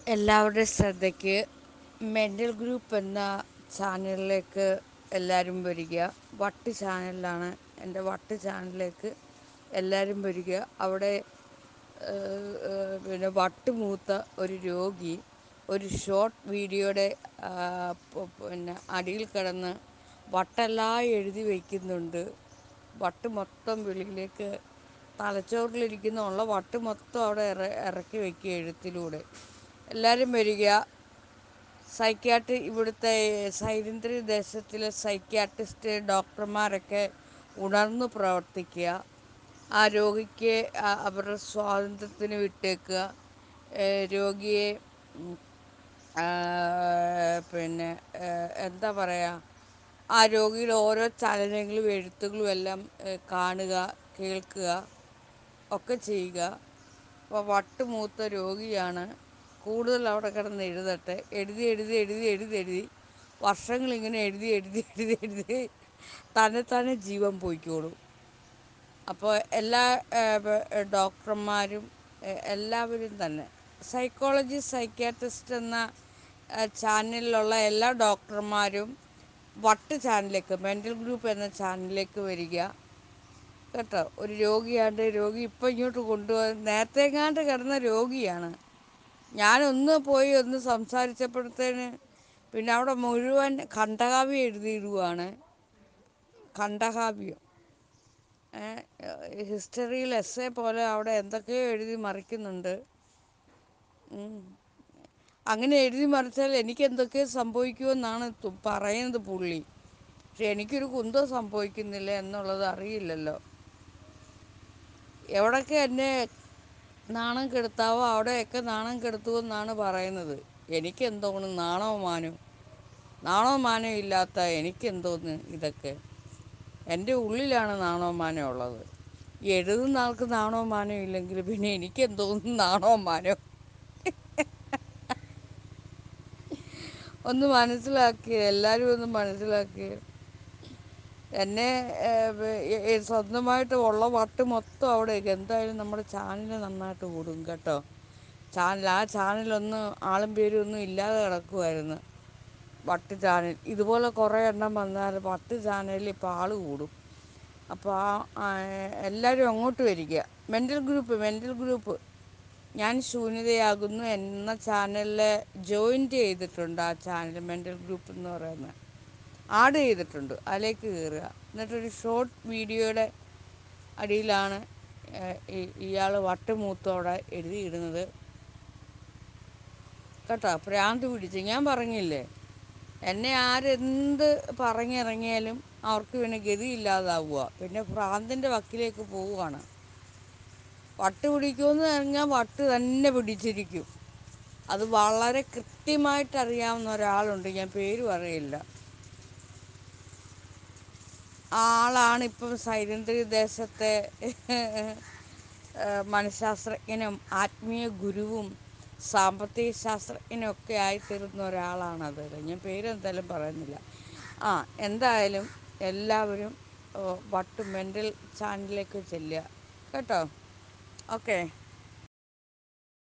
എല്ലാവരുടെയും ശ്രദ്ധയ്ക്ക് mental group എന്ന ചാനലിലേക്ക് എല്ലാവരും വരിക വട്ട് ചാനലിലാണ് എൻ്റെ വട്ട് ചാനലിലേക്ക് എല്ലാവരും വരിക അവിടെ പിന്നെ വട്ട് മൂത്ത ഒരു രോഗി ഒരു ഷോർട്ട് വീഡിയോയുടെ പിന്നെ അടിയിൽ കിടന്ന് വട്ടെല്ലാം എഴുതി വയ്ക്കുന്നുണ്ട് വട്ട് മൊത്തം വെളിയിലേക്ക് തലച്ചോറിലിരിക്കുന്ന ഉള്ള വട്ട് മൊത്തം അവിടെ ഇറ ഇറക്കി വയ്ക്കുക എഴുത്തിലൂടെ എല്ലാവരും വരിക സൈക്യാട്രി ഇവിടുത്തെ സൈലന്ത്രി ദേശത്തിലെ സൈക്യാട്രിസ്റ്റ് ഡോക്ടർമാരൊക്കെ ഉണർന്നു പ്രവർത്തിക്കുക ആ രോഗിക്ക് അവരുടെ സ്വാതന്ത്ര്യത്തിന് വിട്ടേക്കുക രോഗിയെ പിന്നെ എന്താ പറയുക ആ രോഗിയുടെ ഓരോ ചലനങ്ങളും എഴുത്തുകളും എല്ലാം കാണുക കേൾക്കുക ഒക്കെ ചെയ്യുക അപ്പോൾ വട്ട് മൂത്ത രോഗിയാണ് കൂടുതൽ അവിടെ കിടന്ന് എഴുതട്ടെ എഴുതി എഴുതി എഴുതി എഴുതി എഴുതി വർഷങ്ങളിങ്ങനെ എഴുതി എഴുതി എഴുതി എഴുതി തന്നെ തന്നെ ജീവൻ പോയിക്കോളും അപ്പോൾ എല്ലാ ഡോക്ടർമാരും എല്ലാവരും തന്നെ സൈക്കോളജി സൈക്യാട്രിസ്റ്റ് എന്ന ചാനലിലുള്ള എല്ലാ ഡോക്ടർമാരും വട്ട് ചാനലിലേക്ക് മെൻ്റൽ ഗ്രൂപ്പ് എന്ന ചാനലിലേക്ക് വരിക കേട്ടോ ഒരു രോഗിയാണ്ട് രോഗി ഇപ്പം ഇങ്ങോട്ട് കൊണ്ടുപോകാൻ നേരത്തെങ്ങാണ്ട് കിടന്ന രോഗിയാണ് ഞാനൊന്ന് പോയി ഒന്ന് സംസാരിച്ചപ്പോഴത്തേന് പിന്നെ അവിടെ മുഴുവൻ ഖണ്ഡകാവ്യം എഴുതിയിടുവാണ് ഖണ്ഡകാവ്യം ഹിസ്റ്ററിയിൽ എസ് എ പോലെ അവിടെ എന്തൊക്കെയോ എഴുതി മറിക്കുന്നുണ്ട് അങ്ങനെ എഴുതി മറിച്ചാൽ എനിക്ക് എന്തൊക്കെയോ സംഭവിക്കുമെന്നാണ് പറയുന്നത് പുള്ളി പക്ഷെ എനിക്കൊരു കുന്തം സംഭവിക്കുന്നില്ല എന്നുള്ളത് അറിയില്ലല്ലോ എവിടൊക്കെ എന്നെ നാണം കെടുത്താവോ അവിടെയൊക്കെ നാണം കെടുത്തുമെന്നാണ് പറയുന്നത് എനിക്കെന്തോന്ന് നാണോ മാനോ നാണോ മാനോ ഇല്ലാത്ത എനിക്കെന്തോന്ന് ഇതൊക്കെ എൻ്റെ ഉള്ളിലാണ് നാണോ മാനോ ഉള്ളത് എഴുതുന്ന ആൾക്ക് നാണോ മാനോ ഇല്ലെങ്കിൽ പിന്നെ എനിക്കെന്തോന്ന് നാണോ മാനോ ഒന്ന് മനസ്സിലാക്കിയേ എല്ലാവരും ഒന്ന് മനസ്സിലാക്കിയേ എന്നെ സ്വന്തമായിട്ട് ഉള്ള വട്ട് മൊത്തം അവിടേക്ക് എന്തായാലും നമ്മുടെ ചാനൽ നന്നായിട്ട് കൂടും കേട്ടോ ചാനൽ ആ ചാനലൊന്നും ആളും പേരും ഒന്നും ഇല്ലാതെ കിടക്കുമായിരുന്നു വട്ട് ചാനൽ ഇതുപോലെ കുറേ എണ്ണം വന്നാൽ വട്ട് ചാനലിൽ ഇപ്പോൾ ആൾ കൂടും അപ്പോൾ ആ എല്ലാവരും അങ്ങോട്ട് വരിക മെൻ്റൽ ഗ്രൂപ്പ് മെൻ്റൽ ഗ്രൂപ്പ് ഞാൻ ശൂന്യതയാകുന്നു എന്ന ചാനലിൽ ജോയിൻറ്റ് ചെയ്തിട്ടുണ്ട് ആ ചാനൽ മെൻ്റൽ ഗ്രൂപ്പ് എന്ന് പറയുന്നത് ആഡ് ചെയ്തിട്ടുണ്ട് അതിലേക്ക് കയറുക എന്നിട്ടൊരു ഷോർട്ട് വീഡിയോയുടെ അടിയിലാണ് ഇയാൾ വട്ടുമൂത്തോടെ എഴുതിയിടുന്നത് കേട്ടോ ഭ്രാന്ത് പിടിച്ച് ഞാൻ പറഞ്ഞില്ലേ എന്നെ ആരെന്ത് പറഞ്ഞിറങ്ങിയാലും അവർക്ക് പിന്നെ ഗതിയില്ലാതാവുക പിന്നെ ഭ്രാന്തിൻ്റെ വക്കിലേക്ക് പോവുകയാണ് വട്ട് പിടിക്കുമെന്ന് പറഞ്ഞാൽ വട്ട് തന്നെ പിടിച്ചിരിക്കും അത് വളരെ കൃത്യമായിട്ട് അറിയാവുന്ന ഒരാളുണ്ട് ഞാൻ പേര് പറയില്ല ആളാണ് ഇപ്പം സൈലന്ത്രി ദേശത്തെ മനഃശാസ്ത്രജ്ഞനും ആത്മീയ ഗുരുവും സാമ്പത്തിക ശാസ്ത്രജ്ഞനൊക്കെ ആയിത്തീരുന്ന ഒരാളാണത് ഞാൻ പേരെന്തായാലും പറയുന്നില്ല ആ എന്തായാലും എല്ലാവരും വട്ട് മെൻ്റൽ ചാനലിലേക്ക് ചെല്ലുക കേട്ടോ ഓക്കെ